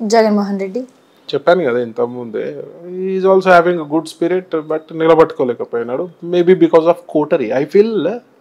జగన్మోహన్ రెడ్డి చెప్పాను కదా ఇంతకుముందే is also having good spirit but నిలబట్టుకోలేకపోయినాడు maybe because of coterie I feel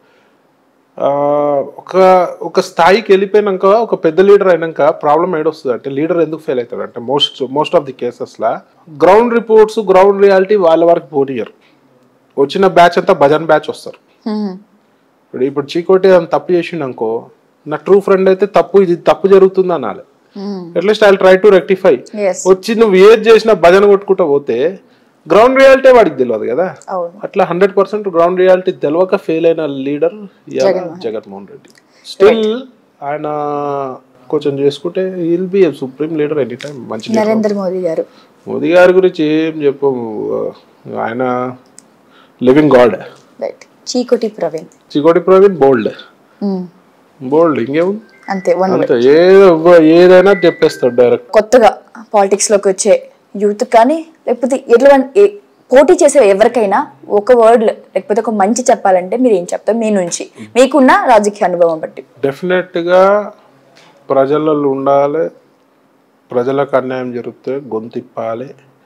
ఒక ఒక స్థాయికి వెళ్ళిపోయినాక ఒక పెద్ద లీడర్ అయినాక ప్రాబ్లం ఏడొస్తుంది అంటే లీడర్ ఎందుకు ఫెయిల్ అవుతాడు అంటే మోస్ట్ మోస్ట్ ఆఫ్ ది కేసెస్లా గ్రౌండ్ రిపోర్ట్స్ గ్రౌండ్ రియాలిటీ వాళ్ళ వరకు పోనీయరు వచ్చిన బ్యాచ్ అంతా భజన్ బ్యాచ్ వస్తారు హ్మ్. ఇప్పుడు ఇప్పుడు చీకోటి అని తప్పు చేసిండనుకో నా ట్రూ ఫ్రెండ్ అయితే తప్పు ఇది తప్పు జరుగుతుంది అనాలి hmm. At least I try to rectify Yes. వచ్చి నువ్వు ఏది చేసినా భజన కొట్టుకుంటా పోతే గ్రౌండ్ రియాలిటీ వాడికి తెలియదు కదా అవును అట్లా హండ్రెడ్ పర్సెంట్ గ్రౌండ్ రియాలిటీ తెలియక ఫెయిల్ అయిన లీడర్ జగన్మోహన్ రెడ్డి స్టిల్ ఆయన కొంచెం చేసుకుంటే will be supreme leader any time మంచి leader. నరేంద్ర మోదీ గారు మోదీ గారి గురించి ఏం చెప్పము ఆయన living god right Chikoti Praveen Chikoti Praveen bold hmm. Bold ఇంకేముంది అంతే వన్ అంతే ఏదో ఏదైనా చెప్పేస్తాడు డైరెక్ట్ కొత్తగా పాలిటిక్స్ లోకి వచ్చే యూత్ కానీ లేకపోతే ఎటువంటి ఏ- పోటీ చేసే ఎవరికైనా ఒక వర్డ్ లేకపోతే ఒక మంచి చెప్పాలంటే మీరు ఏం చెప్తారు మీ నుంచి మీకున్న రాజకీయ అనుభవం బట్టి డెఫినెట్గా ప్రజలలో ఉండాలి ప్రజలకు అన్యాయం జరిగితే గొంతిప్పాలి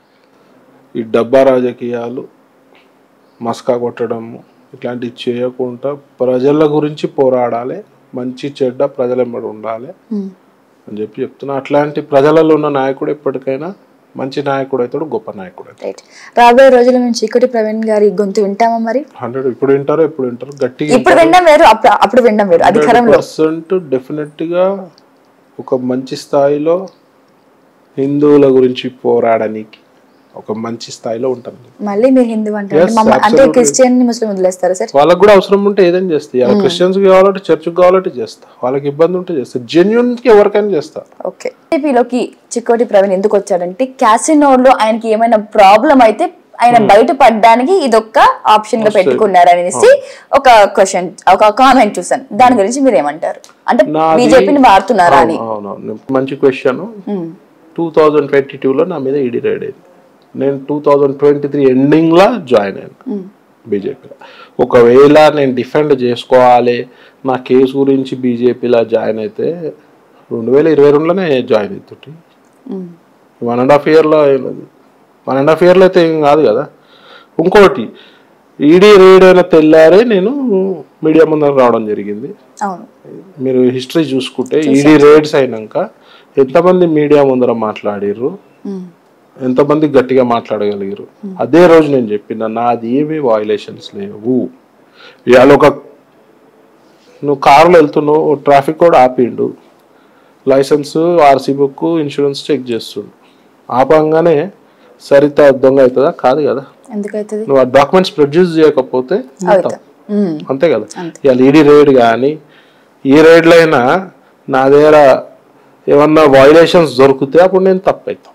ఈ డబ్బా రాజకీయాలు మస్కా కొట్టడము ఇట్లాంటివి చేయకుండా ప్రజల గురించి పోరాడాలి మంచి చెడ్డ ప్రజల ఎంబడి ఉండాలి అని చెప్పి చెప్తున్నా అట్లాంటి ప్రజలలో ఉన్న నాయకుడు ఎప్పటికైనా మంచి నాయకుడు అవుతాడు గొప్ప నాయకుడు అవుతాడు రైట్ రాబోయే రోజుల నుంచి చీకటి ప్రవీణ్ గారి గొంతు వింటామా మరి హండ్రెడ్ ఇప్పుడు వింటారు ఎప్పుడు వింటారు గట్టిగా ఇప్పుడు వినడం వేరు అప్పుడు అప్పుడు వినడం వేరు అధికారంలో పర్సెంట్ డెఫినెట్గా ఒక మంచి స్థాయిలో హిందువుల గురించి పోరాడడానికి ఒక మంచి స్థాయిలో ఉంటుంది మళ్ళీ మీరు హిందూ అంటారు Yes, మమ్మ- అంటే absolutely. క్రిస్టియన్ ని ముస్లిం వదిలేస్తారా సార్ వాళ్ళకి కూడా అవసరం ఉంటే ఏదైనా చేస్తా ఇలా క్రిస్టియన్స్ కావాలంటే చర్చ్ కావాలంటే చేస్తా వాళ్ళకి ఇబ్బంది ఉంటే చేస్తా జెన్యున్ కి ఎవరికైనా చేస్తా ఓకే టీపీలోకి చిక్కోటి ప్రవీణ్ ఎందుకు వచ్చాడంటే క్యాసినోలో ఆయనకి ఏమైనా ప్రాబ్లం అయితే ఆయన బయట పడడానికి ఇదొక్క ఆప్షన్ గా పెట్టుకున్నారు అనేసి ఒక క్వశ్చన్ ఒక కామెంట్ చూసాను దాని గురించి మీరు ఏమంటారు అంటే నాది- బీజేపీని వాడుతున్నారా అని అవునవును మంచి క్వశ్చన్ టూ థౌజండ్ ట్వంటీ టూలో నా మీద ఈడీ రైడ్ అయింది నేను టూ థౌజండ్ ట్వంటీ త్రీ ఎండింగ్లో జాయిన్ అయ్యాను బీజేపీలో ఒకవేళ నేను డిఫెండ్ చేసుకోవాలి నా కేసు గురించి బీజేపీలో జాయిన్ అయితే రెండు వేల ఇరవై రెండులోనే జాయిన్ అవుతుంటే మ్మ్. వన్ అండ్ హాఫ్ ఇయర్లో వన్ అండ్ హాఫ్ ఇయర్లో అయితే ఏం కాదు కదా ఇంకోటి ఈడీ రైడ్ అయిన తెల్లారే నేను మీడియా ముందర రావడం జరిగింది అవును మీరు హిస్టరీ చూసుకుంటే ఈడీ రేడ్స్ అయినాక ఎంతమంది మీడియా ముందర మాట్లాడిర్రు మ్మ్. ఎంతమంది గట్టిగా మాట్లాడగలిగారు అదే రోజు నేను చెప్పిన నాది ఏమీ వాయులేషన్స్ లేవు ఇవాళ ఒక నువ్వు కారులో వెళ్తున్నావు ట్రాఫిక్ కూడా ఆపిండు licence RC book insurance check చేస్తుండు ఆపంగానే సరిత దొంగ అవుతుందా కాదు కదా ఎందుకైతుంది నువ్వు ఆ డాక్యుమెంట్స్ ప్రొడ్యూస్ చేయకపోతే నువ్వు అవుతా మ్మ్. అంతే కదా ఇవాళ ఈడీ రైడ్ కానీ ఏ రైడ్లో అయినా నా దగ్గర ఏమన్నా వైలేషన్స్ దొరికితే అప్పుడు నేను తప్పు అవుతాను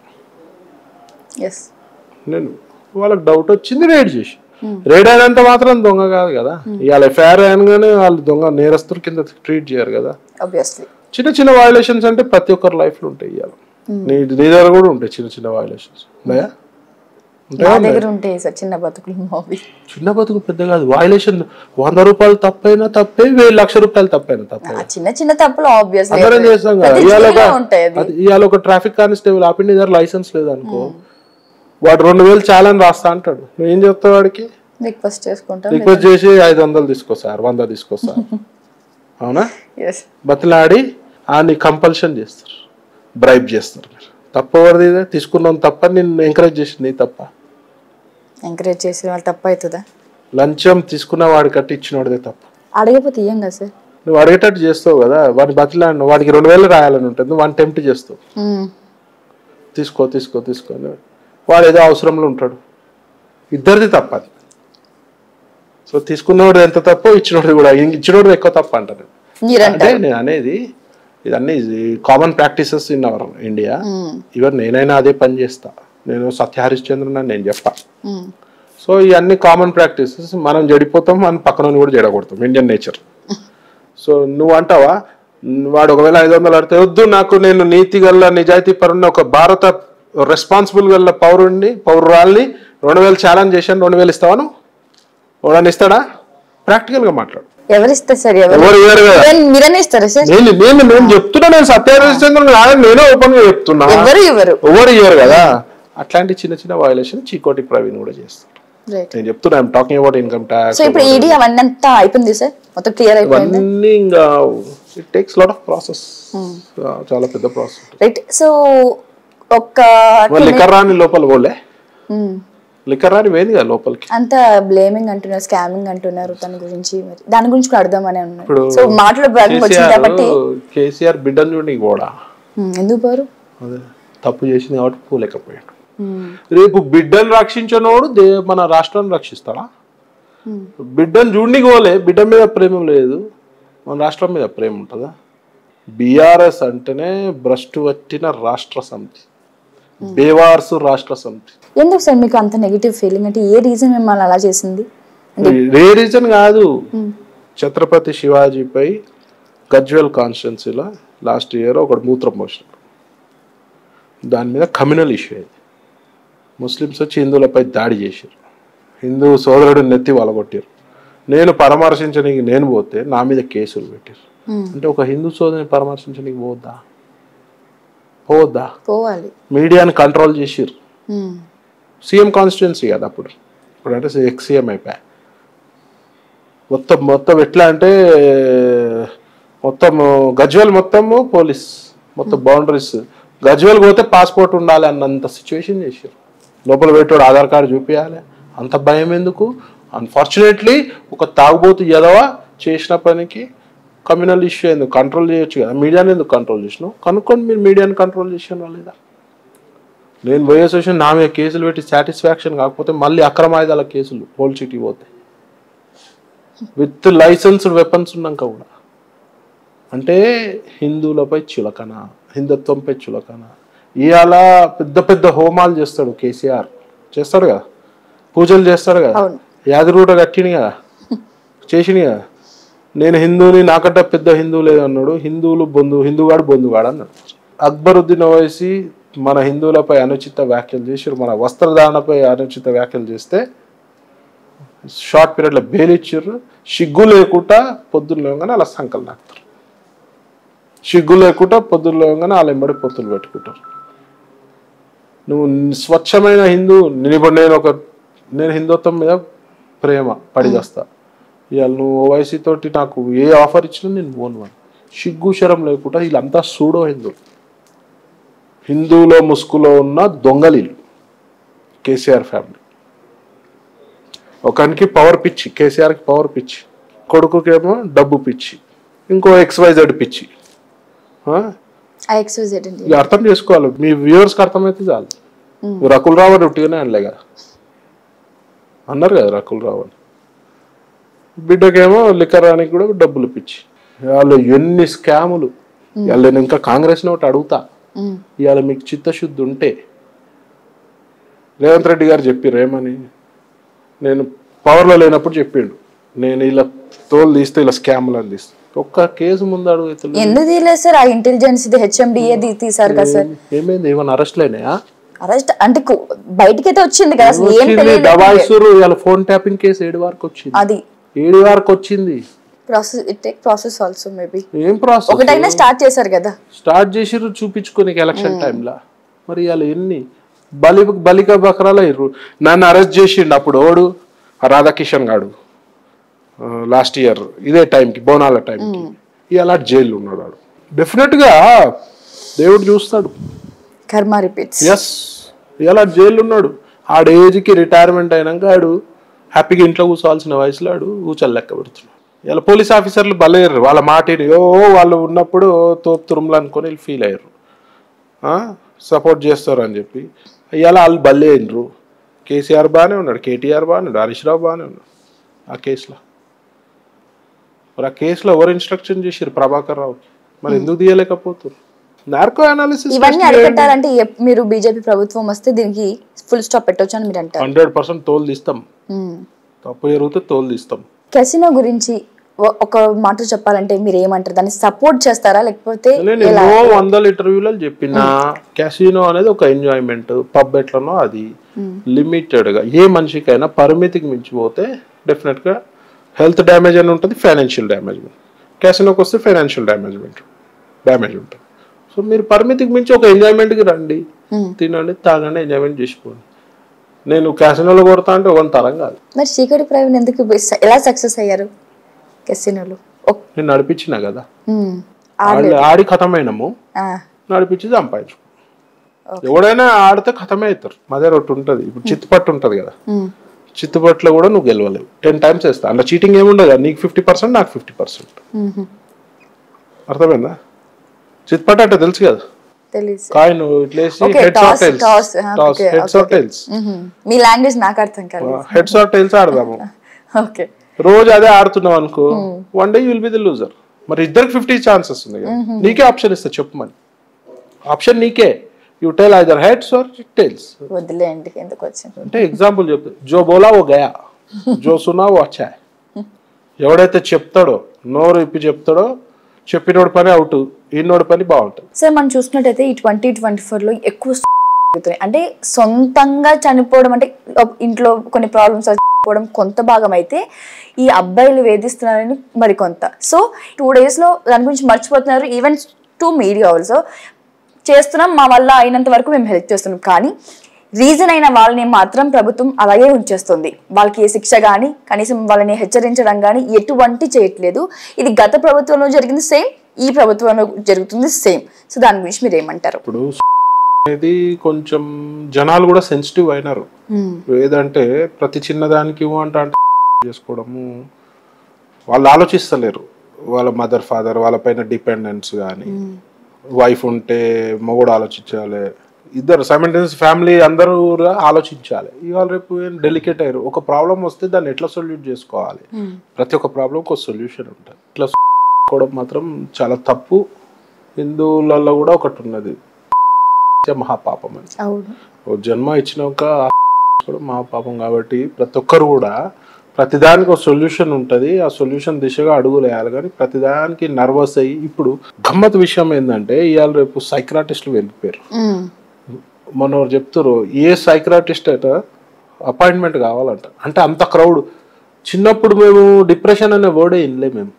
ఎస్ నేను వాళ్ళకి డౌట్ వచ్చింది రైడ్ చేసి రైడ్ అయినంత మాత్రం దొంగ కాదు కదా ఇవాళ ఎఫ్ఐఆర్ అనగానే వాళ్ళు దొంగ నేరస్తుల కింద ట్రీట్ చేయరు కదా ఆబ్వియస్లీ చిన్న చిన్న వైలేషన్స్ అంటే ప్రతి ఒక్కరి లైఫ్లో ఉంటాయి ఇవాళ నీ నీ దగ్గర కూడా ఉంటాయి చిన్న చిన్న వైలేషన్స్ ఉన్నాయా మా దగ్గర ఉంటాయి సార్ చిన్న బతుకులు మూవీ చిన్న బతుకు పెద్ద కాదు వైలేషన్ వంద రూపాయలు తప్పైనా తప్పే వెయ్యి లక్ష రూపాయలు తప్పైనా తప్పే ఆ చిన్న చిన్న తప్పులు ఆబ్వియస్లీ అందరం చేస్తాం కదా ప్రతి ఇవాళ చిన్నగా ఒక- ఉంటాయి అది అది ఇవాళ ఒక ట్రాఫిక్ కానిస్టేబుల్ ఆపిండి దగ్గర లైసెన్స్ లేదనుకో వాడు రెండు వేలు చాలా అని రాస్తా అంటాడు నువ్వు ఏం చెప్తావు వాడికి రిక్వెస్ట్ చేసుకుంటాం రిక్వెస్ట్ చేసి ఐదు వందలు తీసుకొస్తారు వంద తీసుకొస్తారు అవునా ఎస్ బతిలాడి ఆని కంపల్షన్ చేస్తారు బ్రైబ్ చేస్తారు మీరు తప్పు ఎవరిది ఇది? తీసుకున్నాం తప్ప నిన్ను ఎంకరేజ్ చేసింది నీ తప్ప ఎంకరేజ్ చేసిన వాళ్ళు తప్పు అవుతుందా లంచం తీసుకున్న వాడి కట్టి ఇచ్చినోడిదే తప్పు అడగపోతే ఇయ్యం కదా సార్ నువ్వు అడిగేటట్టు చేస్తావు కదా వాడిని బతిలాడిన వాడికి రెండు వేలు రాయాలని ఉంటుంది నువ్వు వాడిని టెంప్ట్ చేస్తావు తీసుకో తీసుకో తీసుకో అని. వాడు ఏదో అవసరంలో ఉంటాడు ఇద్దరిది తప్ప అది సో తీసుకున్నవాడు ఎంత తప్పో ఇచ్చినోడు కూడా ఇచ్చినోడు ఎక్కువ తప్ప అంటారు మీరంట అంటే నేను అనేది ఇదన్నీ common practices in our India even నేనైనా అదే పని చేస్తా నేను సత్య హరిశ్చంద్రన్ అని నేను చెప్పా సో ఇవన్నీ కామన్ ప్రాక్టీసెస్ మనం జడిపోతాం మన పక్కన కూడా జడగొడతాం ఇండియన్ నేచర్ సో నువ్వు అంటావా వాడు ఒకవేళ ఐదు వందలు అడితే వద్దు నాకు నేను నీతి గల్ల నిజాయితీ పరుని ఒక భారత రెస్పాన్సిబుల్ గల పౌరుడిని పౌరురాల్ని రెండు వేలు ఛాలెంజ్ చేశాను రెండు వేలు ఇస్తావా నువ్వు వాడని ఇస్తాడా ప్రాక్టికల్గా మాట్లాడు ఎవరు ఇస్తారు సార్ ఎవరు ఎవరు ఇవ్వరు కదా మీరే- మీరేనే ఇస్తారా సార్ నేను నేను నేను చెప్తున్నా నేను సత్యహరిశ్చంద్ర కాదు నేనే ఓపెన్ గా చెప్తున్నా ఎవరు ఇవ్వరు ఎవరు ఇవ్వరు కదా అట్లాంటి చిన్న చిన్న వయలేషన్ చీకోటి ప్రవీణ్ కూడా చేస్తారు రైట్ నేను చెప్తున్నా I'm talking about income tax so ఇప్పుడు ఈడీ అవన్నీ అంతా అయిపోయింది సార్ మొత్తం క్లియర్ అయిపోయింది ఇవన్నీ ఇంకా it takes lot of process చాలా పెద్ద ప్రాసెస్ రైట్ సో ఒక్క లిక్కర్ రాని లోపల పోలే Hmm. లిక్కర్ రాని పోయింది కదా లోపలికి అంత బ్లేమింగ్ అంటున్నారు స్కామింగ్ అంటున్నారు తన గురించి మరి దాని గురించి కూడా అర్థమని ఉన్నారు ఇప్పుడు సో మాటల భాగం వచ్చింది కాబట్టి కేసీఆర్ బిడ్డను చూడండి కూడా Hmm, ఎందుకు పోరు అదే తప్పు చేసింది కాబట్టి పోలేకపోయాడు Hmm. రేపు బిడ్డను రక్షించినోడు దే మన రాష్ట్రాన్ని రక్షిస్తాడా బిడ్డను చూడనికి పోలే బిడ్డ మీద ప్రేమ లేదు మన రాష్ట్రం మీద ప్రేమ ఉంటుందా బీఆర్ఎస్ అంటేనే భ్రష్టు పట్టిన రాష్ట్ర సమితి బేవార్సు రాష్ట్ర సమితి ఎందుకు సార్ మీకు అంత నెగిటివ్ ఫీలింగ్ అంటే ఏ రీజన్ మిమ్మల్ని అలా చేసింది ఏ రీజన్ కాదు ఛత్రపతి శివాజీపై గజ్వెల్ కాన్స్టిట్యున్సీలో లాస్ట్ ఇయర్ ఒకడు మూత్రం పోసినాడు దాని మీద కమ్యూనల్ ఇష్యూ అయింది ముస్లిమ్స్ వచ్చి హిందువులపై దాడి చేశారు హిందూ సోదరుడు నెత్తి వలగొట్టారు నేను పరామర్శించడానికి నేను పోతే నా మీద కేసులు పెట్టారు అంటే ఒక హిందూ సోదరిని పరామర్శించడానికి పోవద్దా పోవద్దా పోవాలి మీడియాని కంట్రోల్ చేసిర్రు Hmm. సీఎం కాన్స్టిట్యున్సీ కదా అప్పుడు ఇప్పుడు అంటే ఎక్స్ సీఎం అయిపోయా మొత్తం మొత్తం ఎట్లా అంటే మొత్తం గజ్వెల్ మొత్తము పోలీస్ మొత్తం బౌండరీస్ గజ్వెల్ పోతే పాస్పోర్ట్ ఉండాలి అన్నంత సిచ్యువేషన్ చేశారు లోపల పెట్టాడు ఆధార్ కార్డు చూపించాలి అంత భయం ఎందుకు అన్ఫార్చునేట్లీ ఒక తాగుబోతు ఎదవ చేసిన పనికి కమ్యూనల్ ఇష్యూ ఎందుకు కంట్రోల్ చేయొచ్చు కదా మీడియాని ఎందుకు కంట్రోల్ చేసినావు కనుక్కొని మీరు మీడియాని కంట్రోల్ చేసిన లేదా నేను పోయే సొల్యూషన్ నా మీద కేసులు పెట్టి సాటిస్ఫాక్షన్ కాకపోతే మళ్ళీ అక్రమ ఆయుధాల కేసులు హోల్ సిటీ పోతాయి విత్ లైసెన్స్డ్ వెపన్స్ ఉన్నాక కూడా అంటే హిందువులపై చులకన హిందుత్వంపై చులకన ఇవాళ పెద్ద పెద్ద హోమాలు చేస్తాడు కేసీఆర్ చేస్తాడు కదా పూజలు చేస్తాడు కదా అవును. యాదరూట కట్టిని కదా చేసిని కదా నేను హిందువుని నాకంటే పెద్ద హిందువు లేదు అన్నాడు హిందువులు బొందు హిందువుగాడు బొందుగాడు అన్నాడు అక్బరుద్దీన్ ఓవైసీ మన హిందువులపై అనుచిత వ్యాఖ్యలు చేసి మన వస్త్రధారణపై అనుచిత వ్యాఖ్యలు చేస్తే షార్ట్ పీరియడ్లో బెయిల్ ఇచ్చారు సిగ్గు లేకుండా పొద్దున్న లేవగానే అలా సంకలు నాకుతారు సిగ్గు లేకుండా పొద్దున్న లేవగానే వాళ్ళ ఎంబడి పొత్తులు పెట్టుకుంటారు నువ్వు స్వచ్ఛమైన హిందూ నేను ఇప్పుడు నేను ఒక నేను హిందుత్వం మీద ప్రేమ పడిగస్తా ఇవాళ నువ్వు ఓవైసీ తోటి నాకు ఏ ఆఫర్ ఇచ్చినా నేను పోను అని సిగ్గు శరం లేకుండా వీళ్ళంతా సూడో హిందువులు హిందువులో ముసుగులో ఉన్న దొంగలీలు కేసీఆర్ ఫ్యామిలీ ఒకనికి పవర్ పిచ్చి కేసీఆర్కి పవర్ పిచ్చి కొడుకుకేమో డబ్బు పిచ్చి ఇంకో ఎక్స్వైజెడ్ పిచ్చి ఆ? ఆ ఎక్స్క్యూజ్ అండి ఇక అర్థం చేసుకోవాలి మీ వ్యూవర్స్కి అర్థమైతే చాలు రకుల్ రావు అని ఉట్టిగానే అనలే కదా అన్నారు కదా రకుల్ రావు అని బిడ్డకేమో లిక్కర్ రానికి కూడా డబ్బులు పిచ్చి వాళ్ళు ఎన్ని స్కాములు వాళ్ళు నేను ఇంకా కాంగ్రెస్ ఒకటి అడుగుతా ఇవాళ మీకు చిత్తశుద్ధి ఉంటే రేవంత్ రెడ్డి గారు చెప్పారు ఏమని నేను పవర్లో లేనప్పుడు చెప్పిండు నేను ఇలా తోలు తీస్తే ఇలా స్కామ్లు అని తీస్తే ఒక్క కేసు ముందు అడుగుతుంది ఎందుకు తీయలేదు సార్ ఆ ఇంటెలిజెన్స్ ఇది హెచ్ఎండిఏ తీసారు కదా సార్ ఏమైంది ఏమైనా అరెస్ట్లైనాయా అరెస్ట్ అంటే కు- బయటికైతే వచ్చింది కదా అసలు ఏం వచ్చింది తెలియదు డబాయిసూరు ఇవాళ ఫోన్ ట్యాపింగ్ కేసు ఏడు వరకు వచ్చింది అది ఏడు వరకు వచ్చింది process it take process also maybe ఏం ప్రాసెస్ ఒకటైనా స్టార్ట్ చేశారు కదా స్టార్ట్ చేసిర్రు చూపించుకోనికి ఎలక్షన్ టైంలో మరి ఇవాళ ఎన్ని బలి బలిక బకరాలు అయ్యారు నన్ను అరెస్ట్ చేసిండు అప్పుడు ఓడు ఆ రాధాకిషన్ గాడు లాస్ట్ ఇయర్ ఇదే టైంకి బోనాల టైంకి ఇవాళ జైల్లో ఉన్నాడు వాడు డెఫినెట్ గా దేవుడు చూస్తాడు కర్మ రిపీట్స్ ఎస్ ఇలా జైల్లో ఉన్నాడు ఆడ ఏజ్కి రిటైర్మెంట్ అయినాక ఆడు హ్యాపీగా ఇంట్లో కూర్చోవాల్సిన వయసులో ఆడు కూర్చొని లెక్క పెడుతున్నాడు ఇలా పోలీస్ ఆఫీసర్లు బలేరు వాళ్ళ మాటిని ఓ వాళ్ళు ఉన్నప్పుడు తోపు తురుములు అనుకొని వీళ్ళు ఫీల్ అయ్యారు సపోర్ట్ చేస్తారు అని చెప్పి ఇవాళ వాళ్ళు బల్లే అయినరు కేసీఆర్ బాగానే ఉన్నాడు కేటీఆర్ బాగానే ఉన్నాడు హరీష్ రావు బాగానే ఉన్నాడు ఆ కేసులో మరి ఆ కేసులో ఎవరు ఇన్స్ట్రక్షన్ చేశారు ప్రభాకర్ రావుకి మరి ఎందుకు తీయలేకపోతారు నార్కో అనాలిసిస్ ఇవన్నీ అరికట్టాలంటే ఎప్- మీరు బీజేపీ ప్రభుత్వం వస్తే దీనికి ఫుల్ స్టాప్ పెట్టొచ్చు అని మీరు అంటారు హండ్రెడ్ పర్సెంట్ తోలు తీస్తాం తప్పు జరిగితే తోలు తీస్తాం కెసినో గురించి ఒ- ఒక మాట చెప్పాలంటే మీరు ఏమంటారు దాన్ని సపోర్ట్ చేస్తారా లేకపోతే నేను ఎన్నో వందల ఇంటర్వ్యూలలో చెప్పిన క్యాసినో అనేది ఒక ఎంజాయ్మెంట్ పబ్ ఎట్లనో అది లిమిటెడ్ గా ఏ మనిషికైనా పరిమితికి మించిపోతే డెఫినెట్ గా హెల్త్ డ్యామేజ్ అని ఉంటుంది ఫైనాన్షియల్ డ్యామేజ్మెంట్ క్యాసినోకి వస్తే ఫైనాన్షియల్ డ్యామేజ్మెంట్ డ్యామేజ్ ఉంటుంది సో మీరు పరిమితికి మించి ఒక ఎంజాయ్మెంట్కి రండి తినండి తాగండి ఎంజాయ్మెంట్ చేసుకోండి నేను క్యాసినోలో కొడతా అంటే ఒక తరం కాదు మరి చీకటి ప్రవీణ్ ఎందుకు బెస్- ఎలా సక్సెస్ అయ్యారు కెసినోలు నేను నడిపించిన కదా ఆడి ఆడి ఖతమైనము నడిపించి సంపాదించు ఎవడైనా ఆడితే ఖతమే అవుతారు మదే రొట్టు ఉంటుంది ఇప్పుడు చిత్తుపట్టు ఉంటుంది కదా చిత్తుపట్టులో కూడా నువ్వు గెలవలేవు టెన్ టైమ్స్ వేస్తా అలా చీటింగ్ ఏముండదు కదా నీకు ఫిఫ్టీ పర్సెంట్ నాకు ఫిఫ్టీ పర్సెంట్ అర్థమైందా చిత్తుపట్టు అంటే తెలుసు కదా తెలియదు కాయిన్ ఇట్లేసి Okay, heads or toss, tails toss. Ah, toss okay, heads okay, or tails మీ లాంగ్వేజ్ నాకు అర్థం కాదు హెడ్స్ ఆర్ టైల్స్ ఆడదాము ఓకే రోజు అదే ఆడుతున్నావు అనుకో one day will be the loser మరి ఇద్దరికి ఫిఫ్టీ ఛాన్సెస్ ఉంది కదా నీకే ఆప్షన్ ఇస్తా చెప్పు మరి ఆప్షన్ నీకే you tell either heads or tails వదిలేండి ఎందుకు వచ్చింది అంటే ఎగ్జాంపుల్ చెప్తా జో బోలా ఓ గయా జో సునా ఓ వచ్చా ఎవడైతే చెప్తాడో నోరు ఇప్పి చెప్తాడో చెప్పినోడి పని అవుట్ ఈనోడి పని బాగుంటుంది సార్ మనం చూసుకున్నట్టయితే ఈ ట్వంటీ ట్వంటీ లో ఎక్కువ జరుగుతున్నాయి అంటే సొంతంగా చనిపోవడం అంటే లో- ఇంట్లో కొన్ని ప్రాబ్లమ్స్ చనిపోవడం కొంత భాగం అయితే ఈ అబ్బాయిలు వేధిస్తున్నారని మరి కొంత సో టూ లో దాని గురించి మర్చిపోతున్నారు ఈవెన్ టు మీడియా ఆల్సో చేస్తున్నాం మా వల్ల అయినంత వరకు మేము హెల్ప్ చేస్తున్నాం కానీ రీజన్ అయిన వాళ్ళని మాత్రం ప్రభుత్వం అలాగే ఉంచేస్తుంది వాళ్ళకి ఏ శిక్ష కానీ కనీసం వాళ్ళని హెచ్చరించడం కానీ ఎటువంటి చేయట్లేదు ఇది గత ప్రభుత్వంలో జరిగింది సేమ్ ఈ ప్రభుత్వంలో జరుగుతుంది సేమ్ సో దాని గురించి మీరు ఏమంటారు ఇప్పుడు అనేది కొంచెం జనాలు కూడా సెన్సిటివ్ అయినారు ఏదంటే ప్రతి చిన్నదానికి ఇవ్వు అంట అంటే చేసుకోవడము వాళ్ళు ఆలోచిస్తలేరు వాళ్ళ మదర్ ఫాదర్ వాళ్ళ పైన డిపెండెన్స్ కానీ వైఫ్ ఉంటే మొగుడు ఆలోచించాలి ఇద్దరు సైమెంటైనస్ ఫ్యామిలీ అందరూ కూడా ఆలోచించాలి ఇవాళ రేపు ఏం డెలికేట్ అయ్యారు ఒక ప్రాబ్లం వస్తే దాన్ని ఎట్లా సొల్యూట్ చేసుకోవాలి ప్రతి ఒక్క ప్రాబ్లంకి ఒక సొల్యూషన్ ఉంటుంది ఇట్లా చేసుకోవడం మాత్రం చాలా తప్పు హిందువులలో కూడా ఒకటి ఉన్నది మహాపాపం అని అవును ఓ జన్మ ఇచ్చినాక కూడా మహాపాపం కాబట్టి ప్రతి ఒక్కరు కూడా ప్రతిదానికి ఒక సొల్యూషన్ ఉంటుంది ఆ సొల్యూషన్ దిశగా అడుగులు వేయాలి కానీ ప్రతిదానికి నర్వస్ అయ్యి ఇప్పుడు గమ్మత్ విషయం ఏంటంటే ఇవాళ రేపు సైక్రాటిస్టులు వెళ్ళిపోయారు మొన్న ఎవరు చెప్తారు ఏ సైక్రాటిస్ట్ అయితే అపాయింట్మెంట్ కావాలంట అంటే అంత క్రౌడ్ చిన్నప్పుడు మేము డిప్రెషన్ అనే వర్డే వినలే మేము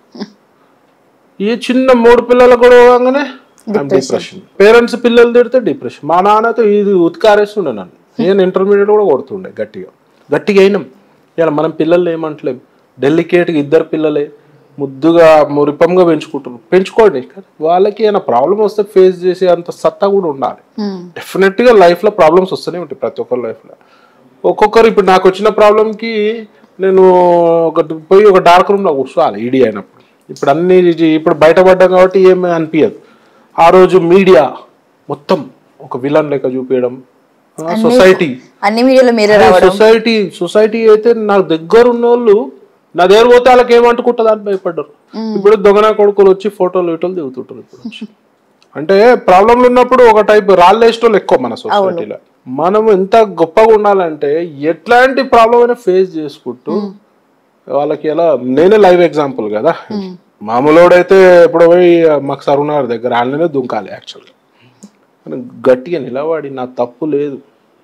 ఈ చిన్న మూడు పిల్లలు కూడా పోగానే డిప్రెషన్ పేరెంట్స్ పిల్లలు తిడితే డిప్రెషన్ మా నాన్నతో ఇది ఉత్కారేస్తుండే నన్ను నేను ఇంటర్మీడియట్ కూడా కొడుతుండే గట్టిగా గట్టిగా అయినాం ఇలా మనం పిల్లల్ని ఏమంటలేం డెలికేట్గా ఇద్దరు పిల్లలే ముద్దుగా మురిపంగా పెంచుకుంటున్నారు పెంచుకోండి కానీ వాళ్ళకి ఏమైనా ప్రాబ్లం వస్తే ఫేస్ చేసే అంత సత్తా కూడా ఉండాలి డెఫినెట్గా లైఫ్లో ప్రాబ్లమ్స్ వస్తూనే ఉంటాయి ప్రతి ఒక్కరి లైఫ్లో ఒక్కొక్కరు ఇప్పుడు నాకు వచ్చిన ప్రాబ్లంకి నేను ఒక పోయి ఒక డార్క్ రూమ్లో కూర్చోవాలి ఈడీ అయినప్పుడు ఇప్పుడు అన్ని ఇది- ఇప్పుడు బయటపడ్డాం కాబట్టి ఏమీ అనిపించదు ఆ రోజు మీడియా మొత్తం ఒక విలన్ లెక్క చూపించడం సొసైటీ అన్ని మీడియాలో మీరే రావడం సొసైటీ సొసైటీ అయితే నాకు దగ్గర ఉన్న వాళ్ళు నా దగ్గర పోతే వాళ్ళకి ఏమంటుకుంటుంది అని భయపడ్డారు ఇప్పుడు దొంగన కొడుకులు వచ్చి ఫోటోలు ఇటోలు దిగుతుంటారు ఇప్పుడు వచ్చి. అంటే ప్రాబ్లంలు ఉన్నప్పుడు ఒక టైప్ రాళ్ళేస్టోళ్ళు ఎక్కువ మన సొసైటీలో మనం ఎంత గొప్పగా ఉండాలంటే ఎట్లాంటి ప్రాబ్లం అయినా ఫేస్ చేసుకుంటూ వాళ్ళకి ఎలా నేనే లైవ్ ఎగ్జాంపుల్ కదా మామూలుడైతే ఇప్పుడు పోయి మాకు సరుణ గారి దగ్గర ఆయననే దుంకాలి యాక్చువల్గా గట్టిగా నిలబడి నా తప్పు లేదు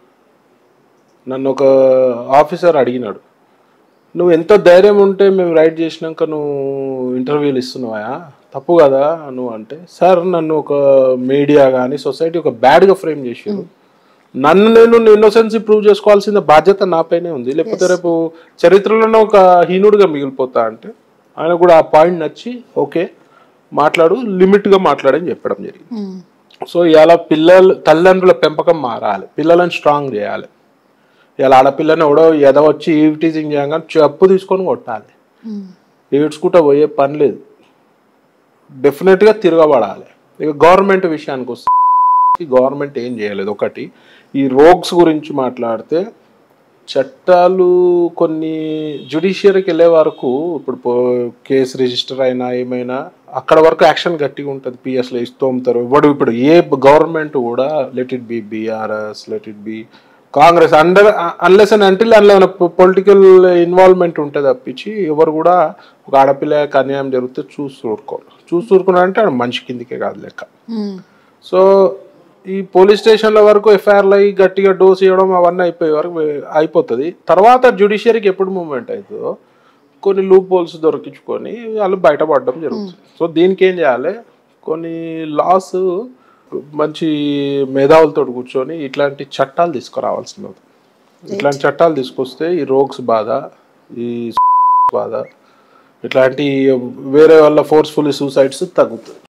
నన్ను ఒక ఆఫీసర్ అడిగినాడు నువ్వు ఎంత ధైర్యం ఉంటే మేము రైట్ చేసినాక నువ్వు ఇంటర్వ్యూలు ఇస్తున్నావా తప్పు కదా నువ్వు అంటే సార్ నన్ను ఒక మీడియా కానీ సొసైటీ ఒక బ్యాడ్గా ఫ్రేమ్ చేసారు నన్ను నేను ఇన్నోసెన్సీ ప్రూవ్ చేసుకోవాల్సిన బాధ్యత నాపైనే ఉంది లేకపోతే రేపు చరిత్రలోనే ఒక హీనుడిగా మిగిలిపోతా అంటే ఆయన కూడా ఆ పాయింట్ నచ్చి ఓకే మాట్లాడు లిమిట్గా మాట్లాడని చెప్పడం జరిగింది సో ఇలా పిల్లలు తల్లిదండ్రుల పెంపకం మారాలి పిల్లలను స్ట్రాంగ్ చేయాలి ఇలా ఆడపిల్లని ఎవడో ఎద వచ్చి ఈవ్ టీజింగ్ చేయగానే చెప్పు తీసుకొని కొట్టాలి ఏడ్చుకుంటా పోయే పని లేదు డెఫినెట్గా తిరగబడాలి ఇక గవర్నమెంట్ విషయానికి వస్తే గవర్నమెంట్ ఏం చేయలేదు ఒకటి ఈ రోగ్స్ గురించి మాట్లాడితే చట్టాలు కొన్ని జ్యుడిషియరీకి వెళ్ళే వరకు ఇప్పుడు పో- కేసు రిజిస్టర్ అయినా ఏమైనా అక్కడ వరకు యాక్షన్ గట్టిగా ఉంటుంది పిఎస్లో ఇస్తోంతారు ఇప్పుడు ఇప్పుడు ఏ గవర్నమెంట్ కూడా let it be BRS let it be Congress under unless and until అందులో పొలిటికల్ ఇన్వాల్వ్మెంట్ ఉంటుంది తప్పించి ఎవరు కూడా ఒక ఆడపిల్లకి అన్యాయం జరిగితే చూసి ఊరుకోరు చూసి ఊరుకున్నారంటే ఆడ మనిషి కిందికే కాదు లెక్క సో ఈ పోలీస్ స్టేషన్ల వరకు ఎఫ్ఐఆర్లు అయ్యి గట్టిగా డోస్ ఇవ్వడం అవన్నీ అయిపోయే వరకు వే- అయిపోతుంది తర్వాత జ్యుడిషియరీకి ఎప్పుడు మూవ్మెంట్ అవుతుందో కొన్ని లూప్ హోల్స్ దొరికించుకొని వాళ్ళు బయటపడడం జరుగుతుంది సో దీనికి ఏం చేయాలి కొన్ని లాస్ మంచి మేధావులతో కూర్చొని ఇట్లాంటి చట్టాలు తీసుకురావాల్సింది ఉంది. ఇట్లాంటి చట్టాలు తీసుకొస్తే ఈ రోగ్స్ బాధ ఈ బాధ ఇట్లాంటి వేరే వాళ్ళ ఫోర్స్ఫుల్ సూసైడ్స్ తగ్గుతుంది